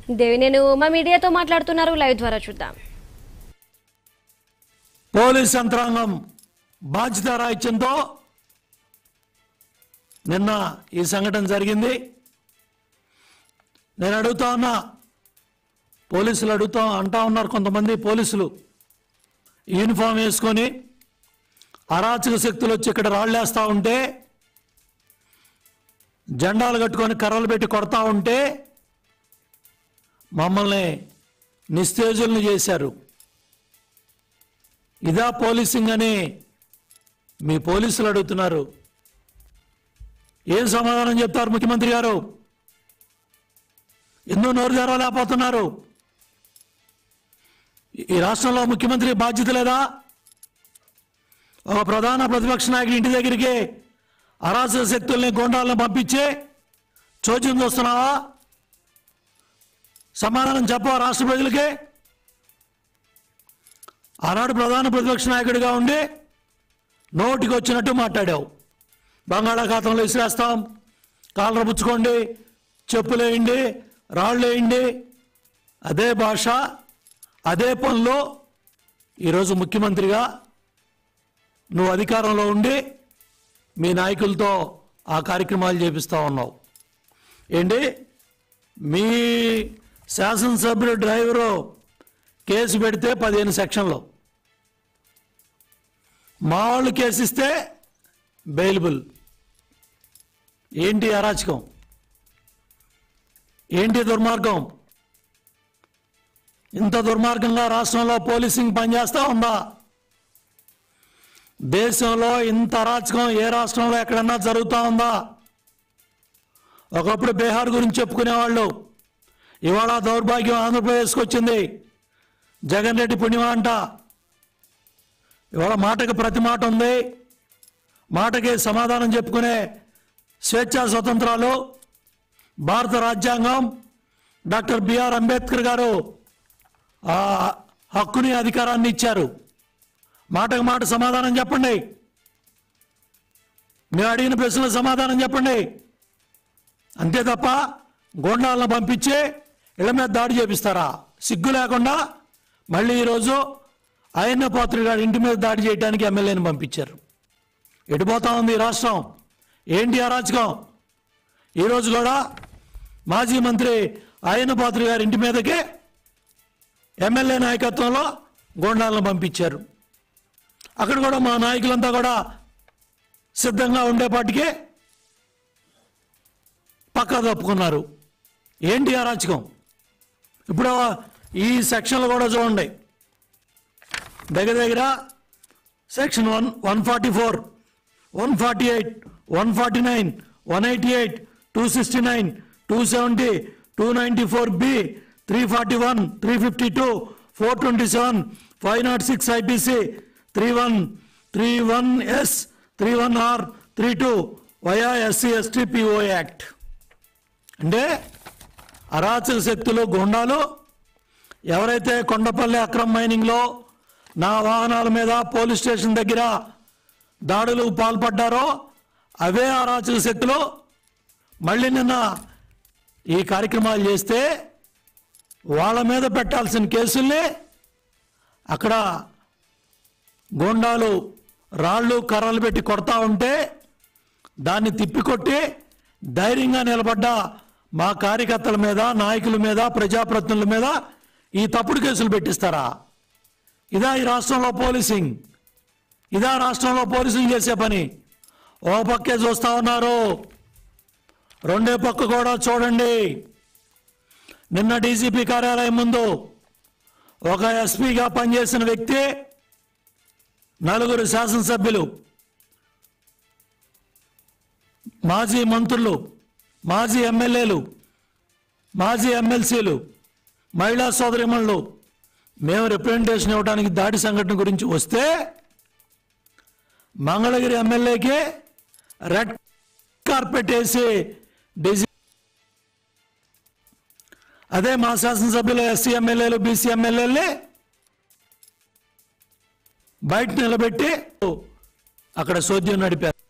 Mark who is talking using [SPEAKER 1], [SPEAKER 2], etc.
[SPEAKER 1] దేవినేని ఉమా మీడియాతో మాట్లాడుతున్నారు లైవ్ ద్వారా చూద్దాం
[SPEAKER 2] పోలీస్ యంత్రాంగం బాధ్యత రాహిత్యంతో నిన్న ఈ సంఘటన జరిగింది నేను అడుగుతా ఉన్నా పోలీసులు అడుగుతా అంటా ఉన్నారు కొంతమంది పోలీసులు యూనిఫామ్ వేసుకొని అరాచక శక్తులు వచ్చి ఇక్కడ రాళ్ళేస్తూ ఉంటే జెండాలు కట్టుకొని కర్రలు పెట్టి కొడతా ఉంటే మమ్మల్ని నిస్తేజుల్ని చేశారు ఇదా పోలీసింగ్ అని మీ పోలీసులు అడుగుతున్నారు ఏం సమాధానం చెప్తారు ముఖ్యమంత్రి గారు ఎన్నో నోరు తెరవలేకపోతున్నారు ఈ రాష్ట్రంలో ముఖ్యమంత్రి బాధ్యత లేదా ఒక ప్రధాన ప్రతిపక్ష నాయకుడి ఇంటి దగ్గరికి అరాచక శక్తుల్ని గోండాలను పంపించి చోద్యం చూస్తున్నావా సమాధానం చెప్పవా రాష్ట్ర ప్రజలకి ఆనాడు ప్రధాన ప్రతిపక్ష నాయకుడిగా ఉండి నోటికి వచ్చినట్టు మాట్లాడావు బంగాళాఖాతంలో విసిరేస్తాం కాలర పుచ్చుకోండి చెప్పులు వేయండి రాళ్ళు వేయండి అదే భాష అదే పనిలో ఈరోజు ముఖ్యమంత్రిగా నువ్వు అధికారంలో ఉండి మీ నాయకులతో ఆ కార్యక్రమాలు చేపిస్తూ ఉన్నావు ఏంటి మీ శాసనసభ్యుడు డ్రైవరు కేసు పెడితే పదిహేను సెక్షన్లు మా వాళ్ళు కేసు ఇస్తే బెయిలబుల్ ఏంటి అరాచకం ఏంటి దుర్మార్గం ఇంత దుర్మార్గంగా రాష్ట్రంలో పోలీసింగ్ పనిచేస్తా ఉందా దేశంలో ఇంత అరాచకం ఏ రాష్ట్రంలో ఎక్కడన్నా జరుగుతూ ఉందా ఒకప్పుడు బీహార్ గురించి చెప్పుకునేవాళ్ళు ఇవాళ దౌర్భాగ్యం ఆంధ్రప్రదేశ్కి వచ్చింది జగన్ రెడ్డి పుణ్యమా అంట ఇవాళ మాటకి ప్రతి మాట ఉంది మాటకి సమాధానం చెప్పుకునే స్వేచ్ఛా స్వతంత్రాలు భారత రాజ్యాంగం డాక్టర్ బిఆర్ అంబేద్కర్ గారు ఆ హక్కుని అధికారాన్ని ఇచ్చారు మాటకు మాట సమాధానం చెప్పండి మేము అడిగిన ప్రశ్నలకు సమాధానం చెప్పండి అంతే తప్ప గోండాలను పంపించి ఇళ్ల మీద దాడి చేపిస్తారా సిగ్గు లేకుండా మళ్ళీ ఈరోజు అయన్న పాత్రుడు గారి ఇంటి మీద దాడి చేయడానికి ఎమ్మెల్యేని పంపించారు ఎడిపోతా ఉంది ఈ రాష్ట్రం ఏంటి అరాచకం ఈరోజు కూడా మాజీ మంత్రి అయ్యన్న పాత్ర గారి ఇంటి మీదకి ఎమ్మెల్యే నాయకత్వంలో గోండాలను పంపించారు అక్కడ కూడా మా నాయకులంతా కూడా సిద్ధంగా ఉండేపాటికి పక్కా తప్పుకున్నారు ఏంటి అరాచకం ఇప్పుడు ఈ సెక్షన్లు కూడా చూడండి దగ్గర దగ్గర section one one forty four one forty eight one forty nine one eighty eight two sixty nine two seventy two ninety four B three forty one three fifty two four twenty seven five not six IPC three one three one S three one R three two via SC ST PO act అంటే అరాచక శక్తులు గుండాలు ఎవరైతే కొండపల్లి అక్రమ్ మైనింగ్లో నా వాహనాల మీద police station దగ్గర దాడులకు పాల్పడ్డారో అవే అరాచక శక్తులు మళ్ళీ నిన్న ఈ కార్యక్రమాలు చేస్తే వాళ్ళ మీద పెట్టాల్సిన కేసుల్ని అక్కడ గోండాలు రాళ్ళు కర్రలు పెట్టి కొడతా ఉంటే దాన్ని తిప్పికొట్టి ధైర్యంగా నిలబడ్డ మా కార్యకర్తల మీద నాయకుల మీద ప్రజాప్రతినిధుల మీద ఈ తప్పుడు కేసులు పెట్టిస్తారా ఇదా ఈ రాష్ట్రంలో పోలీసింగ్ ఇదా రాష్ట్రంలో పోలీసింగ్ చేసే పని ఓ పక్కే చూస్తా ఉన్నారు రెండే పక్క కూడా చూడండి నిన్న డీజీపీ కార్యాలయం ముందు ఒక ఎస్పీగా పనిచేసిన వ్యక్తి నలుగురు శాసనసభ్యులు మాజీ మంత్రులు మాజీ ఎమ్మెల్యేలు మాజీ ఎమ్మెల్సీలు మహిళా సోదరిమణులు మేము రిప్రజెంటేషన్ ఇవ్వడానికి దాడి సంఘటన గురించి వస్తే మంగళగిరి ఎమ్మెల్యేకి రెడ్ కార్పెట్ వేసి డిజి అదే మా శాసనసభ్యులు ఎస్సీ ఎమ్మెల్యేలు బీసీ ఎమ్మెల్యేలని బయట నిలబెట్టి అక్కడ సోద్యం నడిపారు